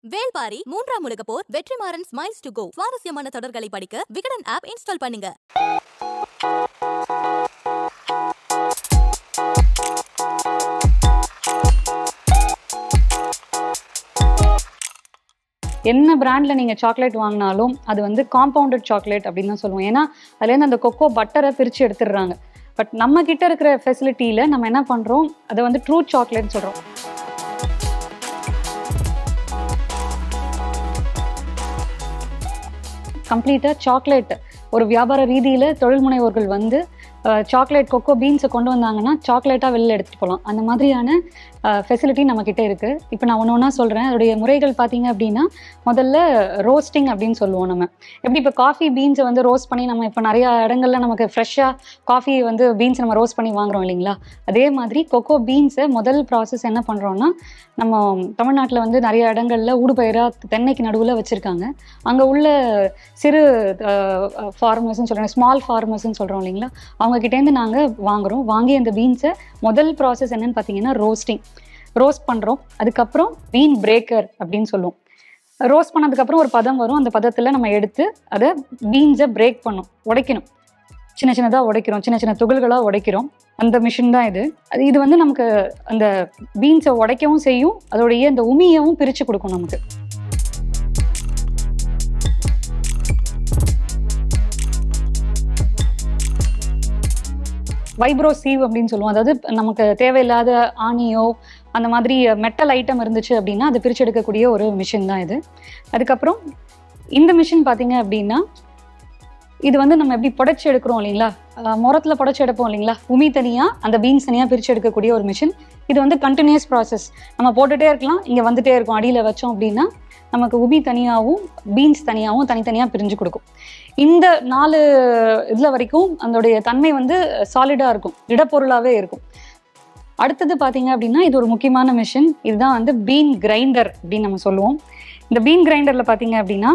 வேல்பாரி மூன்றாம் உலக போர் வெற்றிமாறன் ஸ்மைல்ஸ் டு கோ சுவாரஸ்யமான தொடர்களை படிக்க விகடன் ஆப் இன்ஸ்டால் பண்ணுங்க என்ன பிராண்ட்ல நீங்க சாக்லேட் வாங்கினாலும் அது வந்து காம்பவுண்டட் சாக்லேட் அப்படின்னு தான் சொல்லுவோம் ஏன்னா அதுலேருந்து அந்த கொக்கோ பட்டரை பிரிச்சு எடுத்துடுறாங்க பட் நம்ம கிட்ட இருக்கிற ஃபெசிலிட்டியில நம்ம என்ன பண்றோம் அதை வந்து ட்ரூ சாக்லேட் சொல்றோம் கம்ப்ளீட்டாக சாக்லேட் ஒரு வியாபார ரீதியில் தொழில் முனைவோர்கள் வந்து சாக்லேட் கொக்கோ பீன்ஸை கொண்டு வந்தாங்கன்னா சாக்லேட்டாக வெளில எடுத்துகிட்டு போகலாம் அந்த மாதிரியான ஃபெசிலிட்டி நம்மக்கிட்ட இருக்குது இப்போ நான் ஒன்று ஒன்றா சொல்கிறேன் அதோடைய முறைகள் பார்த்தீங்க அப்படின்னா முதல்ல ரோஸ்டிங் அப்படின்னு சொல்லுவோம் நம்ம எப்படி இப்போ காஃபி பீன்ஸை வந்து ரோஸ்ட் பண்ணி நம்ம இப்போ நிறையா இடங்கள்ல நமக்கு ஃப்ரெஷ்ஷாக காஃபி வந்து பீன்ஸ் நம்ம ரோஸ்ட் பண்ணி வாங்குறோம் இல்லைங்களா அதே மாதிரி கொக்கோ பீன்ஸை முதல் ப்ராசஸ் என்ன பண்ணுறோன்னா நம்ம தமிழ்நாட்டில் வந்து நிறைய இடங்கள்ல ஊடுபயிராக தென்னைக்கு நடுவில் வச்சுருக்காங்க அங்கே உள்ள சிறு ஃபார்மர்ஸ்னு சொல்கிறோம் ஸ்மால் ஃபார்மர்ஸ்னு சொல்கிறோம் இல்லைங்களா அவங்க கிட்டேருந்து நாங்கள் வாங்குறோம் வாங்கி அந்த பீன்ஸை முதல் ப்ராசஸ் என்னன்னு பார்த்தீங்கன்னா ரோஸ்டிங் ரோஸ்ட் பண்ணுறோம் அதுக்கப்புறம் பீன் பிரேக்கர் அப்படின்னு சொல்லுவோம் ரோஸ்ட் பண்ணதுக்கப்புறம் ஒரு பதம் வரும் அந்த பதத்தில் நம்ம எடுத்து அதை பீன்ஸை பிரேக் பண்ணும் உடைக்கணும் சின்ன சின்னதாக உடைக்கிறோம் சின்ன சின்ன துகள்களாக உடைக்கிறோம் அந்த மிஷின் தான் இது அது இது வந்து நமக்கு அந்த பீன்ஸை உடைக்கவும் செய்யும் அதோடைய இந்த உமியவும் பிரித்து கொடுக்கும் நமக்கு வைப்ரோ சீவ் அப்படின்னு சொல்லுவோம் அதாவது நமக்கு தேவையில்லாத ஆணியோ அந்த மாதிரி மெட்டல் ஐட்டம் இருந்துச்சு அப்படின்னா அதை பிரித்து எடுக்கக்கூடிய ஒரு மிஷின் தான் இது அதுக்கப்புறம் இந்த மிஷின் பார்த்தீங்க அப்படின்னா இது வந்து நம்ம எப்படி புடைச்சி எடுக்கிறோம் இல்லைங்களா முரத்தில் புடைச்சி எடுப்போம் இல்லைங்களா உமி தனியாக அந்த பீன்ஸ் தனியாக பிரித்து எடுக்கக்கூடிய ஒரு மிஷின் இது வந்து கண்டினியூஸ் ப்ராசஸ் நம்ம போட்டுகிட்டே இருக்கலாம் இங்கே வந்துட்டே இருக்கும் அடியில் வச்சோம் அப்படின்னா நமக்கு உமி தனியாகவும் பீன்ஸ் தனியாகவும் தனித்தனியாக பிரிஞ்சு கொடுக்கும் இந்த நாலு இதில் வரைக்கும் அதோடைய தன்மை வந்து சாலிடாக இருக்கும் திடப்பொருளாகவே இருக்கும் அடுத்தது பார்த்தீங்க அப்படின்னா இது ஒரு முக்கியமான மிஷின் இதுதான் வந்து பீன் கிரைண்டர் அப்படின்னு நம்ம சொல்லுவோம் இந்த பீன் கிரைண்டரில் பார்த்தீங்க அப்படின்னா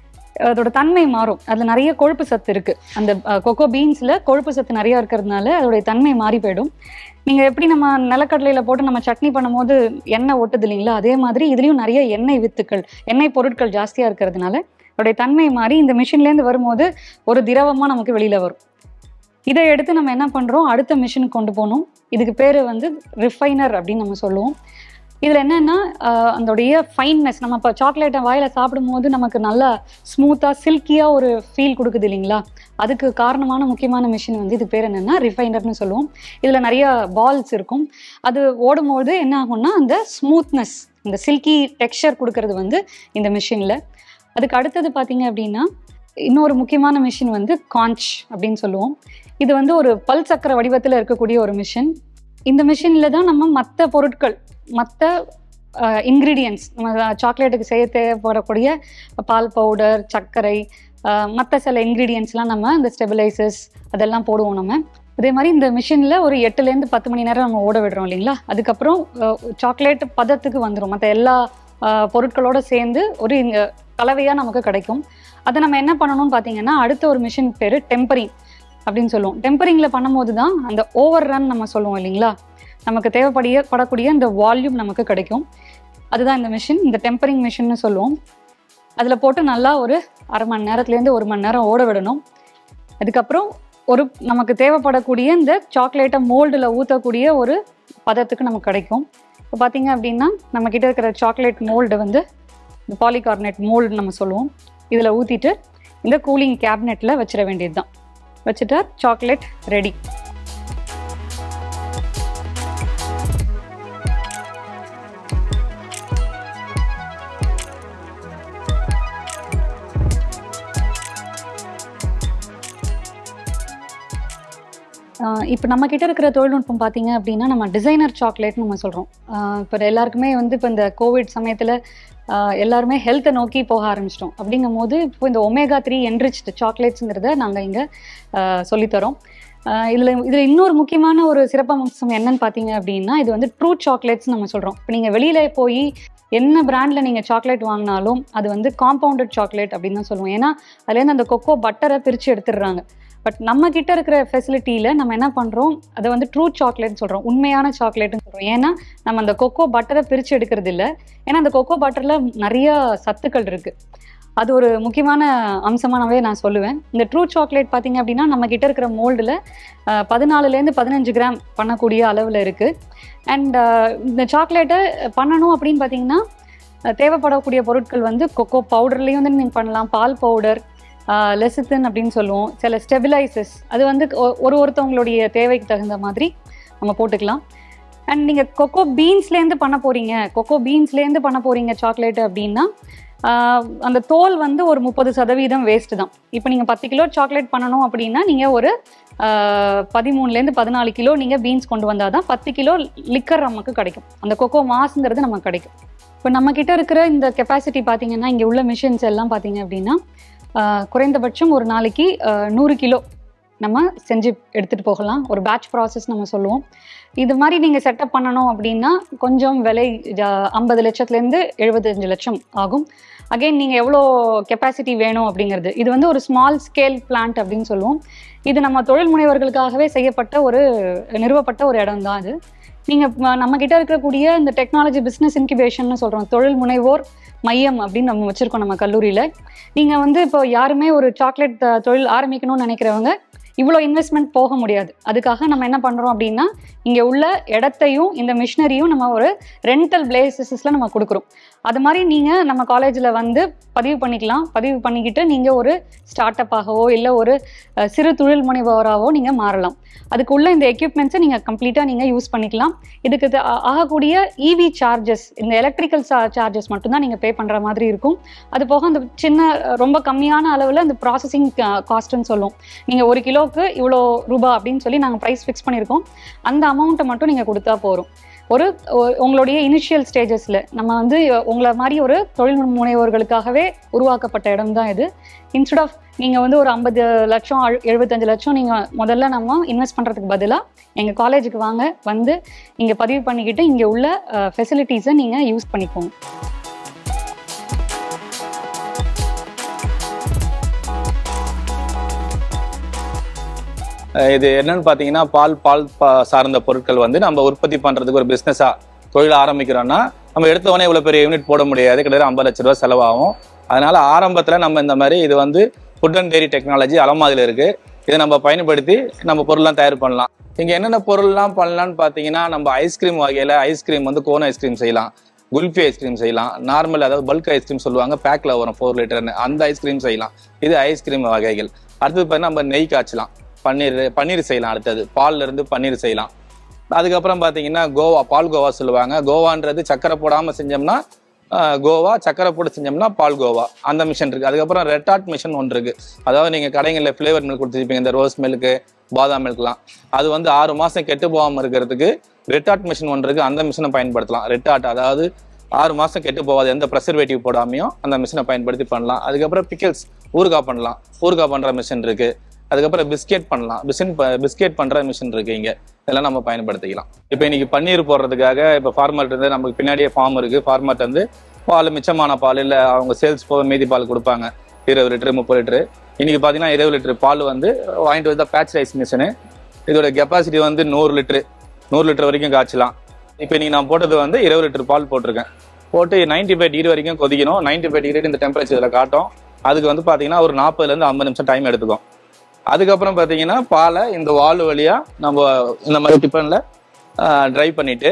அதோட தன்மை மாறும் அதில் நிறைய கொழுப்பு சத்து இருக்குது அந்த கொக்கோ பீன்ஸில் கொழுப்பு சத்து நிறையா இருக்கிறதுனால அதோடைய தன்மை மாறி போயிடும் நீங்கள் எப்படி நம்ம நிலக்கடலையில் போட்டு நம்ம சட்னி பண்ணும்போது எண்ணெய் ஒட்டுது இல்லைங்களா அதே மாதிரி இதுலேயும் நிறைய எண்ணெய் வித்துக்கள் எண்ணெய் பொருட்கள் ஜாஸ்தியாக இருக்கிறதுனால அதோடைய தன்மை மாறி இந்த மிஷின்லேருந்து வரும்போது ஒரு திரவமாக நமக்கு வெளியில் வரும் இதை எடுத்து நம்ம என்ன பண்ணுறோம் அடுத்த மிஷினுக்கு கொண்டு போகணும் இதுக்கு பேர் வந்து ரிஃபைனர் அப்படின்னு நம்ம சொல்லுவோம் இதில் என்னென்னா அதோடைய ஃபைன்னஸ் நம்ம இப்போ சாக்லேட்டை வாயில் சாப்பிடும்போது நமக்கு நல்லா ஸ்மூத்தாக சில்கியாக ஒரு ஃபீல் கொடுக்குது இல்லைங்களா அதுக்கு காரணமான முக்கியமான மிஷின் வந்து இது பேர் என்னென்னா ரிஃபைனர்னு சொல்லுவோம் இதில் நிறைய பால்ஸ் இருக்கும் அது ஓடும்போது என்ன ஆகும்னா அந்த ஸ்மூத்னஸ் இந்த சில்கி டெக்ஸ்சர் கொடுக்கறது வந்து இந்த மிஷினில் அதுக்கு அடுத்தது பார்த்தீங்க அப்படின்னா இன்னொரு முக்கியமான மிஷின் வந்து கான்ச் அப்படின்னு சொல்லுவோம் இது வந்து ஒரு பல் சக்கர வடிவத்தில் இருக்கக்கூடிய ஒரு மிஷின் இந்த மிஷினில் தான் நம்ம மற்ற பொருட்கள் மற்ற இன்க்ரீடியன்ஸ் நம்ம சாக்லேட்டுக்கு செய்ய தேவைப்படக்கூடிய பால் பவுடர் சர்க்கரை மற்ற சில இன்க்ரீடியன்ஸ்லாம் நம்ம இந்த ஸ்டெபிலைசர்ஸ் அதெல்லாம் போடுவோம் நம்ம அதே மாதிரி இந்த மிஷினில் ஒரு எட்டுலேருந்து பத்து மணி நேரம் நம்ம ஓட விடுறோம் இல்லைங்களா அதுக்கப்புறம் சாக்லேட் பதத்துக்கு வந்துடும் மற்ற எல்லா பொருட்களோடு சேர்ந்து ஒரு இங்கே கலவையாக நமக்கு கிடைக்கும் அதை நம்ம என்ன பண்ணணும்னு பார்த்தீங்கன்னா அடுத்த ஒரு மிஷின் பேர் டெம்பரிங் அப்படின்னு சொல்லுவோம் டெம்பரிங்கில் பண்ணும்போது தான் அந்த ஓவர் ரன் நம்ம சொல்லுவோம் இல்லைங்களா நமக்கு தேவைப்படிய படக்கூடிய இந்த வால்யூம் நமக்கு கிடைக்கும் அதுதான் இந்த மிஷின் இந்த டெம்பரிங் மிஷின்னு சொல்லுவோம் அதில் போட்டு நல்லா ஒரு அரை மணி நேரத்துலேருந்து ஒரு மணி நேரம் ஓட விடணும் அதுக்கப்புறம் ஒரு நமக்கு தேவைப்படக்கூடிய இந்த சாக்லேட்டை மோல்டில் ஊற்றக்கூடிய ஒரு பதத்துக்கு நமக்கு கிடைக்கும் இப்போ பார்த்தீங்க அப்படின்னா நம்ம கிட்ட இருக்கிற சாக்லேட் மோல்டு வந்து இந்த பாலிகார்பனேட் மோல்டு நம்ம சொல்லுவோம் இதில் ஊற்றிட்டு இந்த கூலிங் கேபினெட்டில் வச்சிட வேண்டியது தான் வச்சுட்டா சாக்லேட் ரெடி இப்போ நம்ம கிட்ட இருக்கிற தொழில்நுட்பம் பார்த்தீங்க அப்படின்னா நம்ம டிசைனர் சாக்லேட்னு நம்ம சொல்கிறோம் இப்போ எல்லாருக்குமே வந்து இப்போ இந்த கோவிட் சமயத்தில் எல்லாருமே ஹெல்த்தை நோக்கி போக ஆரம்பிச்சிட்டோம் அப்படிங்கும் போது இப்போ இந்த ஒமேகா த்ரீ என்ரிச்டு சாக்லேட்ஸுங்கிறத நாங்கள் இங்கே சொல்லித்தரோம் இதில் இதில் இன்னொரு முக்கியமான ஒரு சிறப்பம்சம் என்னன்னு பார்த்தீங்க அப்படின்னா இது வந்து ட்ரூ சாக்லேட்ஸ் நம்ம சொல்கிறோம் இப்போ நீங்கள் வெளியில் போய் என்ன பிராண்டில் நீங்கள் சாக்லேட் வாங்கினாலும் அது வந்து காம்பவுண்டட் சாக்லேட் அப்படின்னு தான் சொல்லுவோம் ஏன்னா அதுலேருந்து அந்த கொக்கோ பட்டரை பிரித்து எடுத்துடுறாங்க பட் நம்ம கிட்ட இருக்கிற ஃபெசிலிட்டியில் நம்ம என்ன பண்ணுறோம் அதை வந்து ட்ரூ சாக்லேட்னு சொல்கிறோம் உண்மையான சாக்லேட்னு சொல்கிறோம் ஏன்னா நம்ம அந்த கொக்கோ பட்டரை பிரித்து எடுக்கிறது இல்லை ஏன்னா அந்த கொக்கோ பட்டரில் நிறைய சத்துக்கள் இருக்குது அது ஒரு முக்கியமான அம்சமானவே நான் சொல்லுவேன் இந்த ட்ரூ சாக்லேட் பார்த்தீங்க அப்படின்னா நம்ம கிட்ட இருக்கிற மோல்டில் பதினாலுலேருந்து பதினஞ்சு கிராம் பண்ணக்கூடிய அளவில் இருக்குது அண்ட் இந்த சாக்லேட்டை பண்ணணும் அப்படின்னு பார்த்தீங்கன்னா அஹ், தேவைப்படக்கூடிய பொருட்கள் வந்து கொக்கோ பவுடர்லேயும் வந்து நீங்கள் பண்ணலாம் பால் பவுடர் லெசித்தின் அப்படின்னு சொல்லுவோம் சில ஸ்டெபிலைசஸ் அது வந்து ஒ- ஒரு ஒருத்தவங்களுடைய தேவைக்கு தகுந்த மாதிரி நம்ம போட்டுக்கலாம் அண்ட் நீங்கள் கொக்கோ பீன்ஸ்லேருந்து பண்ண போகிறீங்க கொக்கோ பீன்ஸ்லேருந்து பண்ண போகிறீங்க சாக்லேட் அப்படின்னா ஆஹ், அந்த தோல் வந்து ஒரு முப்பது சதவீதம் வேஸ்ட் தான் இப்போ நீங்கள் பத்து கிலோ சாக்லேட் பண்ணணும் அப்படின்னா நீங்கள் ஒரு ஆஹ், பதிமூணுலேருந்து பதினாலு கிலோ நீங்கள் பீன்ஸ் கொண்டு வந்தால் தான் பத்து கிலோ லிக்கர் நமக்கு கிடைக்கும் அந்த கொக்கோ மாஸுங்கிறது நமக்கு கிடைக்கும் இப்போ நம்ம கிட்ட இருக்கிற இந்த கெப்பாசிட்டி பார்த்தீங்கன்னா இங்கே உள்ள மிஷின்ஸ் எல்லாம் பார்த்தீங்க அப்படின்னா ஆஹ், குறைந்தபட்சம் ஒரு நாளைக்கு ஆஹ், நூறு கிலோ நம்ம செஞ்சு எடுத்துகிட்டு போகலாம் ஒரு பேட்ச் ப்ராசஸ் நம்ம சொல்லுவோம் இது மாதிரி நீங்கள் செட்டப் பண்ணணும் அப்படின்னா கொஞ்சம் விலை ஐம்பது லட்சத்துலேருந்து எழுபத்தஞ்சு லட்சம் ஆகும் அகைன் நீங்கள் எவ்வளோ கெப்பாசிட்டி வேணும் அப்படிங்கிறது இது வந்து ஒரு ஸ்மால் ஸ்கேல் பிளான்ட் அப்படின்னு சொல்லுவோம் இது நம்ம தொழில் முனைவர்களுக்காகவே செய்யப்பட்ட ஒரு நிறுவப்பட்ட ஒரு இடம் தான் அது நீங்கள் நம்ம கிட்ட இருக்கக்கூடிய இந்த டெக்னாலஜி பிஸ்னஸ் இன்குபேஷன் சொல்கிறோம் தொழில் முனைவோர் மையம் அப்படின்னு நம்ம வச்சுருக்கோம் நம்ம கல்லூரியில் நீங்கள் வந்து இப்போ யாருமே ஒரு சாக்லேட் தொழில் ஆரம்பிக்கணும்னு நினைக்கிறவங்க இவ்வளோ இன்வெஸ்ட்மெண்ட் போக முடியாது அதுக்காக நம்ம என்ன பண்ணுறோம் அப்படின்னா இங்கே உள்ள இடத்தையும் இந்த மிஷினரியும் நம்ம ஒரு ரெண்டல் பிளேசஸில் நம்ம கொடுக்குறோம் அது மாதிரி நீங்கள் நம்ம காலேஜில் வந்து பதிவு பண்ணிக்கலாம் பதிவு பண்ணிக்கிட்டு நீங்கள் ஒரு ஸ்டார்ட் அப்பாகவோ இல்லை ஒரு அஹ், சிறு தொழில் முனைவோராகவோ நீங்கள் மாறலாம் அதுக்குள்ள இந்த எக்யூப்மெண்ட்ஸை நீங்கள் கம்ப்ளீட்டாக நீங்கள் யூஸ் பண்ணிக்கலாம் இதுக்கு த- ஆ- ஆகக்கூடிய இவி சார்ஜஸ் இந்த எலக்ட்ரிக்கல் சார்ஜஸ் மட்டும்தான் நீங்கள் பே பண்ணுற மாதிரி இருக்கும் அது போக அந்த சின்ன அஹ், ரொம்ப கம்மியான அளவில் அந்த ப்ராசஸிங் காஸ்ட்டுன்னு சொல்லுவோம் நீங்கள் ஒரு கிலோவுக்கு இவ்வளோ ரூபா அப்படின்னு சொல்லி நாங்கள் ப்ரைஸ் ஃபிக்ஸ் பண்ணியிருக்கோம் அந்த அமௌண்ட்டை மட்டும் நீங்கள் கொடுத்தா போதும் ஒரு ஒ- உங்களுடைய இனிஷியல் ஸ்டேஜஸில் நம்ம வந்து உங்களை மாதிரி ஒரு தொழில் முனைவோர்களுக்காகவே உருவாக்கப்பட்ட இடம் தான் இது இன்ஸ்டெட் ஆஃப் நீங்கள் வந்து ஒரு ஐம்பது லட்சம் அழு- எழுபத்தஞ்சு லட்சம் நீங்கள் முதல்ல நம்ம இன்வெஸ்ட் பண்ணுறதுக்கு பதிலாக எங்கள் காலேஜுக்கு வாங்க வந்து இங்கே பதிவு பண்ணிக்கிட்டு இங்கே உள்ள ஃபெசிலிட்டிஸை நீங்கள் யூஸ் பண்ணிக்கோங்க அஹ் இது என்னன்னு பார்த்தீங்கன்னா பால் பால் பா- சார்ந்த பொருட்கள் வந்து நம்ம உற்பத்தி பண்றதுக்கு ஒரு பிஸ்னஸா தொழில் ஆரம்பிக்கிறோம்னா நம்ம எடுத்த உடனே இவ்வளோ பெரிய யூனிட் போட முடியாது கிட்டத்தட்ட ஐம்பது லட்ச ரூபா செலவாகும் அதனால ஆரம்பத்தில் நம்ம இந்த மாதிரி இது வந்து ஃபுட் அண்ட் டெய்ரி டெக்னாலஜி அலமாதியில் இருக்கு இதை நம்ம பயன்படுத்தி நம்ம பொருள்லாம் தயார் பண்ணலாம் இங்கே என்னென்ன பொருள்லாம் பண்ணலாம்னு பார்த்தீங்கன்னா நம்ம ஐஸ்கிரீம் வகையில் ஐஸ்கிரீம் வந்து கோன் ஐஸ்கிரீம் செய்யலாம் குல்ஃபி ஐஸ்கிரீம் செய்யலாம் நார்மல் அதாவது பல்க் ஐஸ்கிரீம் சொல்லுவாங்க பேக்கில் வரும் ஃபோர் லிட்டர்னு அந்த ஐஸ்கிரீம் செய்யலாம் இது ஐஸ்கிரீம் வகைகள் அடுத்தது பார்த்தீங்கன்னா நம்ம நெய் காய்ச்சலாம் பன்னீர் பன்னீர் செய்யலாம் அடுத்தது பால்ல இருந்து பன்னீர் செய்யலாம் அதுக்கப்புறம் பார்த்தீங்கன்னா கோவா பால் கோவா சொல்லுவாங்க கோவான்றது சக்கரை போடாமல் செஞ்சோம்னா ஆஹ், கோவா சக்கரை போட்டு செஞ்சோம்னா பால் கோவா அந்த மிஷின் இருக்கு அதுக்கப்புறம் ரெட்டாட் மிஷின் ஒன்று இருக்கு அதாவது நீங்கள் கடைகளில் ஃப்ளேவர் மில்க் கொடுத்துருப்பீங்க இந்த ரோஸ் மில்க்கு பாதாம் மில்க்லாம் அது வந்து ஆறு மாதம் கெட்டு போகாமல் இருக்கிறதுக்கு ரெட்டாட் மிஷின் ஒன்று இருக்கு அந்த மிஷினை பயன்படுத்தலாம் ரெட்டாட் அதாவது ஆறு மாதம் கெட்டு போகாது எந்த ப்ரெசர்வேட்டிவ் போடாமையும் அந்த மிஷினை பயன்படுத்தி பண்ணலாம் அதுக்கப்புறம் பிக்கிள்ஸ் ஊறுகாய் பண்ணலாம் ஊறுகாய் பண்ணுற மிஷின் இருக்கு அதுக்கப்புறம் பிஸ்கெட் பண்ணலாம் பிசின் பிஸ்கெட் பண்ணுற மிஷின் இருக்கு இங்கே இதெல்லாம் நம்ம பயன்படுத்திக்கலாம் இப்போ இன்னைக்கு பன்னீர் போடுறதுக்காக இப்போ ஃபார்மர்ட் இருந்து நமக்கு பின்னாடியே ஃபார்ம் இருக்கு ஃபார்மர்ட் வந்து பால் மிச்சமான பால் இல்லை அவங்க சேல்ஸ் போக மீதி பால் கொடுப்பாங்க இருபது லிட்டரு முப்பது லிட்டரு இன்னைக்கு பார்த்தீங்கன்னா இருபது லிட்டரு பால் வந்து வாங்கிட்டு வந்து பேட்ச் ரைஸ் மிஷினு இதோட கெப்பாசிட்டி வந்து நூறு லிட்டரு நூறு லிட்டர் வரைக்கும் காய்ச்சலாம் இப்போ இன்னைக்கு நான் போட்டது வந்து இருபது லிட்டர் பால் போட்டிருக்கேன் போட்டு 95 ஃபைவ் டிகிரி வரைக்கும் கொதிக்கணும் 95 ஃபைவ் டிகிரி இந்த டெம்பரேச்சர் இதில் காட்டும் அதுக்கு வந்து பார்த்தீங்கன்னா ஒரு நாற்பதுலேருந்து ஐம்பது நிமிஷம் டைம் எடுத்துக்கும் அதுக்கப்புறம் பார்த்தீங்கன்னா பாலை இந்த வால் வழியாக நம்ம இந்த மாதிரி டிஃபனில் ட்ரை பண்ணிட்டு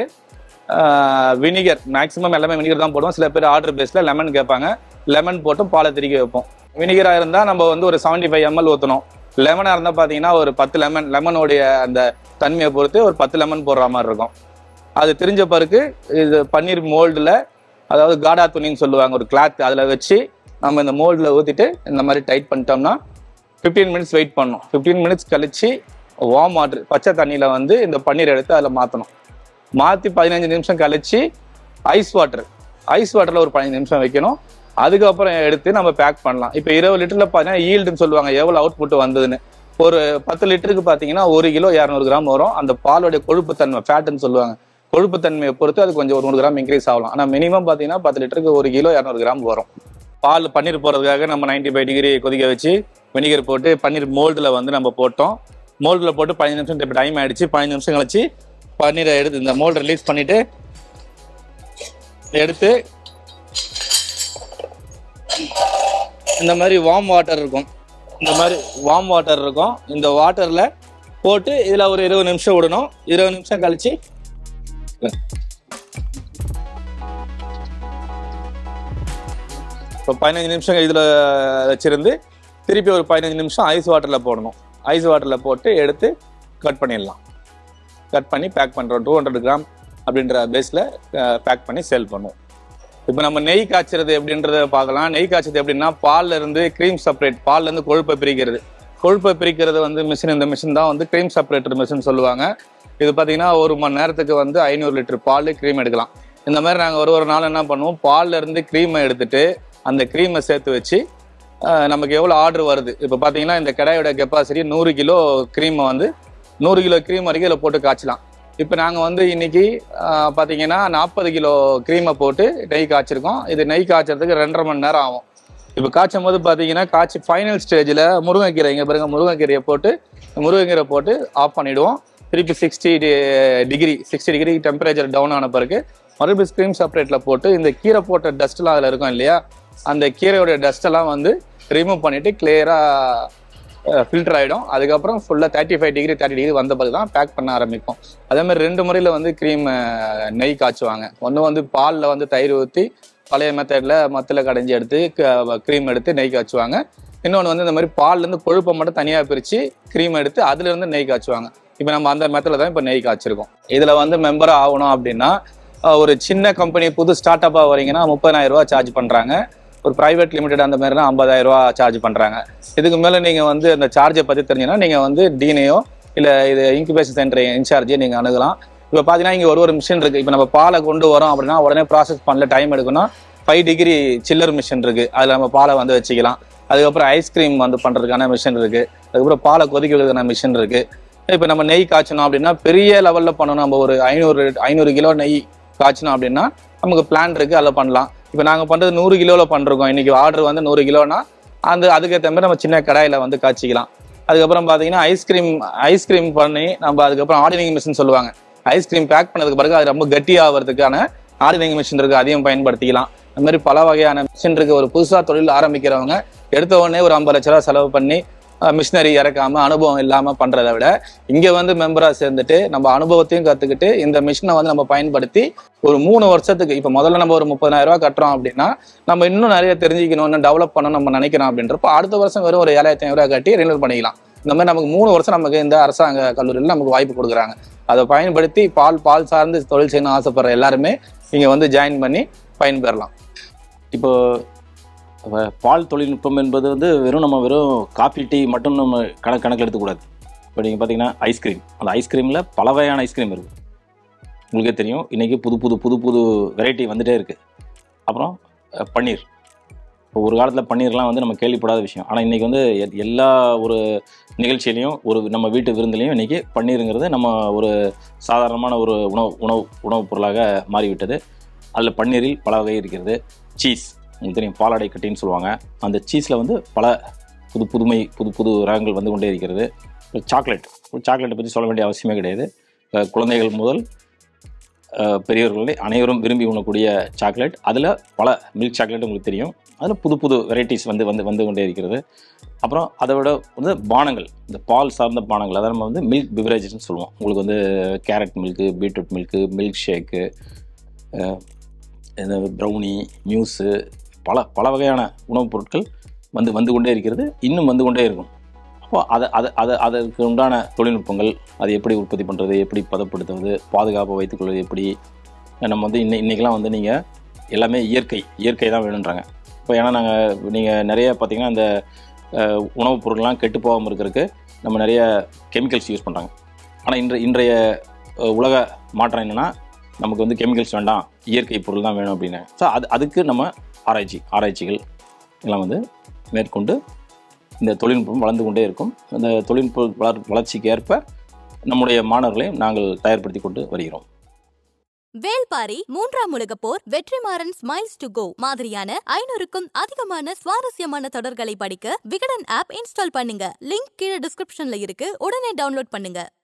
வினிகர் மேக்ஸிமம் எல்லாமே வினிகர் தான் போடுவோம் சில பேர் ஆர்டர் பேஸில் லெமன் கேட்பாங்க லெமன் போட்டு பாலை திருக்கி வைப்போம் வினிகராக இருந்தால் நம்ம வந்து ஒரு 75 ஃபைவ் எம்எல் ஊற்றணும் லெமனாக இருந்தால் பார்த்தீங்கன்னா ஒரு பத்து லெமன் லெமனோடைய அந்த தன்மையை பொறுத்து ஒரு பத்து லெமன் போடுற மாதிரி இருக்கும் அது தெரிஞ்ச பிறகு இது பன்னீர் மோல்டில் அதாவது காடா துணின்னு சொல்லுவாங்க ஒரு கிளாத் அதில் வச்சு நம்ம இந்த மோல்டில் ஊற்றிட்டு இந்த மாதிரி டைட் பண்ணிட்டோம்னா ஃபிஃப்டீன் மினிட்ஸ் வெயிட் பண்ணணும் ஃபிஃப்டீன் மினிட்ஸ் கழிச்சு வார்ம் வாட்டர் பச்சை தண்ணியில் வந்து இந்த பன்னீர் எடுத்து அதில் மாற்றணும் மாற்றி பதினஞ்சு நிமிஷம் கழிச்சு ஐஸ் வாட்டர் ஐஸ் வாட்டரில் ஒரு பதினஞ்சு நிமிஷம் வைக்கணும் அதுக்கப்புறம் எடுத்து நம்ம பேக் பண்ணலாம் இப்போ இருபது லிட்டரில் பார்த்தீங்கன்னா ஈல்டுன்னு சொல்லுவாங்க எவ்வளோ அவுட்புட் வந்ததுன்னு ஒரு பத்து லிட்டருக்கு பார்த்தீங்கன்னா ஒரு கிலோ இரநூறு கிராம் வரும் அந்த பாலோடைய கொழுப்புத்தன்மை ஃபேட்டுன்னு சொல்லுவாங்க கொழுப்புத்தன்மையை பொறுத்து அது கொஞ்சம் ஒரு நூறு கிராம் இன்க்ரீஸ் ஆகலாம் ஆனால் மினிமம் பார்த்தீங்கன்னா பத்து லிட்டருக்கு ஒரு கிலோ இரநூறு கிராம் வரும் பால் பன்னீர் போடுறதுக்காக நம்ம 95 ஃபைவ் டிகிரி கொதிக்க வச்சு வினிகர் போட்டு பன்னீர் மோல்டில் வந்து நம்ம போட்டோம் மோல்டில் போட்டு பதினஞ்சு நிமிஷம் இப்போ டைம் ஆயிடுச்சு பதினஞ்சு நிமிஷம் கழிச்சு பன்னீரை எடுத்து இந்த மோல்டு ரிலீஸ் பண்ணிட்டு எடுத்து இந்த மாதிரி வார்ம் வாட்டர் இருக்கும் இந்த மாதிரி வார்ம் வாட்டர் இருக்கும் இந்த வாட்டரில் போட்டு இதில் ஒரு இருபது நிமிஷம் விடணும் இருபது நிமிஷம் கழிச்சு இப்போ பதினஞ்சு நிமிஷம் இதில் வச்சிருந்து திருப்பி ஒரு பதினஞ்சு நிமிஷம் ஐஸ் வாட்டரில் போடணும் ஐஸ் வாட்டரில் போட்டு எடுத்து கட் பண்ணிடலாம் கட் பண்ணி பேக் பண்ணுறோம் டூ ஹண்ட்ரட் கிராம் அப்படின்ற பேஸில் பேக் பண்ணி சேல் பண்ணுவோம் இப்போ நம்ம நெய் காய்ச்சறது எப்படின்றத பார்க்கலாம் நெய் காய்ச்சது எப்படின்னா பால்ல இருந்து க்ரீம் செப்பரேட் பால்ல இருந்து கொழுப்பை பிரிக்கிறது கொழுப்பை பிரிக்கிறது வந்து மிஷின் இந்த மிஷின் தான் வந்து க்ரீம் செப்பரேட்டர் மிஷின் சொல்லுவாங்க இது பார்த்தீங்கன்னா ஒரு மணி நேரத்துக்கு வந்து ஐநூறு லிட்டர் பால் க்ரீம் எடுக்கலாம் இந்த மாதிரி நாங்கள் ஒரு ஒரு நாள் என்ன பண்ணுவோம் பால்ல இருந்து க்ரீமை எடுத்துட்டு அந்த க்ரீமை சேர்த்து வச்சு அஹ், நமக்கு எவ்வளோ ஆர்டர் வருது இப்போ பார்த்தீங்கன்னா இந்த கடாயோட கெப்பாசிட்டி நூறு கிலோ க்ரீமை வந்து நூறு கிலோ க்ரீம் வரைக்கும் இதில் போட்டு காய்ச்சலாம் இப்போ நாங்கள் வந்து இன்னைக்கு ஆஹ், பார்த்தீங்கன்னா நாற்பது கிலோ க்ரீமை போட்டு நெய் காய்ச்சிருக்கோம் இது நெய் காய்ச்சறதுக்கு ரெண்டரை மணி நேரம் ஆகும் இப்போ காய்ச்சும் போது பார்த்தீங்கன்னா காய்ச்சி ஃபைனல் ஸ்டேஜில் முருங்கைக்கீரை இங்கே பாருங்க முருங்கைக்கீரையை போட்டு முருங்கைக்கீரை போட்டு ஆஃப் பண்ணிடுவோம் திருப்பி sixty degree sixty degree temperature down ஆன பிறகு மறுபடியும் ஸ்க்ரீம் செப்பரேட்டில் போட்டு இந்த கீரை போட்ட டஸ்ட்லாம் அதில் இருக்கும் இல்லையா அந்த கீரையோட டஸ்ட்டெல்லாம் வந்து ரிமூவ் பண்ணிவிட்டு கிளியராக ஃபில்டர் ஆகிடும் அதுக்கப்புறம் ஃபுல்லாக thirty five degree thirty degree வந்த பிறகு தான் பேக் பண்ண ஆரம்பிக்கும் அதே மாதிரி ரெண்டு முறையில் வந்து க்ரீம் நெய் காய்ச்சுவாங்க ஒன்று வந்து பாலில் வந்து தயிர் ஊற்றி பழைய மெத்தடில் மத்தில் கடைஞ்சி எடுத்து க்ரீம் எடுத்து நெய் காய்ச்சுவாங்க இன்னொன்று வந்து இந்த மாதிரி பால்லேருந்து கொழுப்பை மட்டும் தனியாக பிரித்து க்ரீம் எடுத்து அதுலேருந்து நெய் காய்ச்சுவாங்க இப்போ நம்ம அந்த மெத்தடில் தான் இப்போ நெய் காய்ச்சிருக்கோம் இதில் வந்து மெம்பர் ஆகணும் அப்படின்னா அஹ், ஒரு சின்ன கம்பெனி புது ஸ்டார்ட் அப்பாக வரீங்கன்னா முப்பதாயிரம் ரூபா சார்ஜ் பண்ணுறாங்க ஒரு ப்ரைவேட் லிமிடெட் அந்த மாதிரினா ஐம்பதாயிரம் ரூபா சார்ஜ் பண்ணுறாங்க இதுக்கு மேலே நீங்கள் வந்து அந்த சார்ஜை பற்றி தெரிஞ்சுன்னா நீங்கள் வந்து டீனையோ இல்லை இது இன்குபேஷன் சென்டர் இன்சார்ஜையோ நீங்கள் அணுகலாம் இப்போ பார்த்தீங்கன்னா இங்கே ஒரு ஒரு மிஷின் இருக்குது இப்போ நம்ம பாலை கொண்டு வரோம் அப்படின்னா உடனே ப்ராசஸ் பண்ணல டைம் எடுக்கணும் ஃபைவ் டிகிரி சில்லர் மிஷின் இருக்குது அதில் நம்ம பாலை வந்து வச்சுக்கலாம் அதுக்கப்புறம் ஐஸ்கிரீம் வந்து பண்ணுறதுக்கான மிஷின் இருக்குது அதுக்கப்புறம் பாலை கொதிக்க வைக்கிறதுக்கான மிஷின் இருக்குது இப்போ நம்ம நெய் காய்ச்சணும் அப்படின்னா பெரிய லெவலில் பண்ணணும் நம்ம ஒரு ஐநூறு ஐநூறு கிலோ நெய் காய்ச்சணும் அப்படின்னா நமக்கு பிளான் இருக்குது அதில் பண்ணலாம் இப்போ நாங்கள் பண்ணுறது நூறு கிலோவில் பண்ணிருக்கோம் இன்னைக்கு ஆர்டர் வந்து நூறு கிலோனா அந்த அதுக்கேற்ற மாதிரி நம்ம சின்ன கடாயில் வந்து காய்ச்சிக்கலாம் அதுக்கப்புறம் பார்த்தீங்கன்னா ஐஸ்கிரீம் ஐஸ்கிரீம் பண்ணி நம்ம அதுக்கப்புறம் ஆர்டினிங் மிஷின் சொல்லுவாங்க ஐஸ்கிரீம் பேக் பண்ணதுக்கு பிறகு அது ரொம்ப கட்டி ஆகிறதுக்கான ஆர்டினிங் மிஷின் இருக்குது அதையும் பயன்படுத்திக்கலாம் இந்த மாதிரி பல வகையான மிஷின் இருக்கு ஒரு புதுசாக தொழில் ஆரம்பிக்கிறவங்க எடுத்த உடனே ஒரு ஐம்பது லட்ச ரூபா செலவு பண்ணி மிஷினரி இறக்காம அனுபவம் இல்லாம பண்றதை விட இங்க வந்து மெம்பரா சேர்ந்துட்டு நம்ம அனுபவத்தையும் கத்துக்கிட்டு இந்த மிஷினை வந்து நம்ம பயன்படுத்தி ஒரு மூணு வருஷத்துக்கு இப்ப முதல்ல நம்ம ஒரு முப்பதாயிரம் ரூபாய் கட்டுறோம் அப்படின்னா நம்ம இன்னும் நிறைய தெரிஞ்சுக்கணும் இன்னும் டெவலப் பண்ணணும் நம்ம நினைக்கிறோம் அப்படின்றப்போ அடுத்த வருஷம் வெறும் ஒரு ஏழாயிரத்தி ஐநூறு ரூபாய் கட்டி ரெனியூல் பண்ணிக்கலாம் இந்த மாதிரி நமக்கு மூணு வருஷம் நமக்கு இந்த அரசாங்க கல்லூரியில் நமக்கு வாய்ப்பு கொடுக்குறாங்க அதை பயன்படுத்தி பால் பால் சார்ந்து தொழில் செய்யணும் ஆசைப்படுற எல்லாருமே இங்க வந்து ஜாயின் பண்ணி பயன்பெறலாம் இப்போ அப்ப பால் தொழில்நுட்பம் என்பது வந்து வெறும் நம்ம வெறும் காஃபி டீ மட்டும் நம்ம கணக்கு கணக்கில் எடுத்துக்கூடாது இப்போ நீங்கள் பார்த்தீங்கன்னா ஐஸ்கிரீம் அந்த ஐஸ்கிரீமில் பல வகையான ஐஸ்கிரீம் இருக்குது உங்களுக்கே தெரியும் இன்றைக்கி புது புது புது புது வெரைட்டி வந்துட்டே இருக்குது அப்புறம் அஹ், பன்னீர் இப்போ ஒரு காலத்தில் பன்னீர்லாம் வந்து நம்ம கேள்விப்படாத விஷயம் ஆனால் இன்றைக்கி வந்து எ- எல்லா ஒரு நிகழ்ச்சியிலையும் ஒரு நம்ம வீட்டு விருந்துலையும் இன்றைக்கி பன்னீருங்கிறது நம்ம ஒரு சாதாரணமான ஒரு உணவு உணவு உணவுப் பொருளாக மாறிவிட்டது அதில் பன்னீரில் பல வகை இருக்கிறது சீஸ் உங்களுக்கு தெரியும் பாலாடை கட்டின்னு சொல்லுவாங்க அந்த சீஸில் வந்து பல புது புதுமை புது புது ரகங்கள் வந்து கொண்டே இருக்கிறது சாக்லேட் சாக்லேட்டை பற்றி சொல்ல வேண்டிய அவசியமே கிடையாது அஹ் குழந்தைகள் முதல் அஹ் பெரியவர்கள் வரை அனைவரும் விரும்பி உண்ணக்கூடிய சாக்லேட் அதில் பல மில்க் சாக்லேட் உங்களுக்கு தெரியும் அதில் புது புது வெரைட்டிஸ் வந்து வந்து வந்து கொண்டே இருக்கிறது அப்புறம் அதை விட வந்து பானங்கள் இந்த பால் சார்ந்த பானங்கள் அதை நம்ம வந்து மில்க் பிவரேஜஸ்னு சொல்லுவோம் உங்களுக்கு வந்து carrot milk beetroot milk milkshake இந்த ப்ரௌனி மியூஸு பல பல வகையான உணவுப் பொருட்கள் வந்து வந்து கொண்டே இருக்கிறது இன்னும் வந்து கொண்டே இருக்கும் அப்போ அதை அதை அதை அதற்கு உண்டான தொழில்நுட்பங்கள் அதை எப்படி உற்பத்தி பண்ணுறது எப்படி பதப்படுத்துவது பாதுகாப்பாக வைத்துக்கொள்வது எப்படி நம்ம வந்து இன்னை இன்றைக்கெலாம் வந்து நீங்கள் எல்லாமே இயற்கை இயற்கை தான் வேணுன்றாங்க இப்போ ஏன்னா நாங்கள் நீங்கள் நிறைய பார்த்தீங்கன்னா இந்த அஹ், உணவுப் பொருள்லாம் கெட்டு போகாமல் இருக்கிறதுக்கு நம்ம நிறைய கெமிக்கல்ஸ் யூஸ் பண்ணுறாங்க ஆனால் இன்றைய இன்றைய அஹ், உலக மாற்றம் என்னென்னா நமக்கு வந்து கெமிக்கல்ஸ் வேண்டாம் இயற்கை பொருள் தான் வேணும் அப்படின்னு ஸோ அது அதுக்கு நம்ம ஆராய்ச்சி ஆராய்ச்சிகள் எல்லாம் வந்து மேற்கொண்டு இந்த தொழில்நுட்பம் வளர்ந்து கொண்டே இருக்கும் இந்த தொழில்நுட்ப வளர் வளர்ச்சிக்கு ஏற்ப நம்முடைய மாணவர்களையும் நாங்கள் தயார்படுத்தி கொண்டு வருகிறோம் வேள்பாரி மூன்றாம் உலகப் போர் வெற்றிமாறன் ஸ்மைல்ஸ் டு கோ மாதிரியான ஐநூறுக்கும் அதிகமான சுவாரஸ்யமான தொடர்களை படிக்க விகடன் ஆப் இன்ஸ்டால் பண்ணுங்க லிங்க் கீழே டிஸ்கிரிப்ஷன்ல இருக்கு உடனே டவுன்லோட் பண்ணுங்க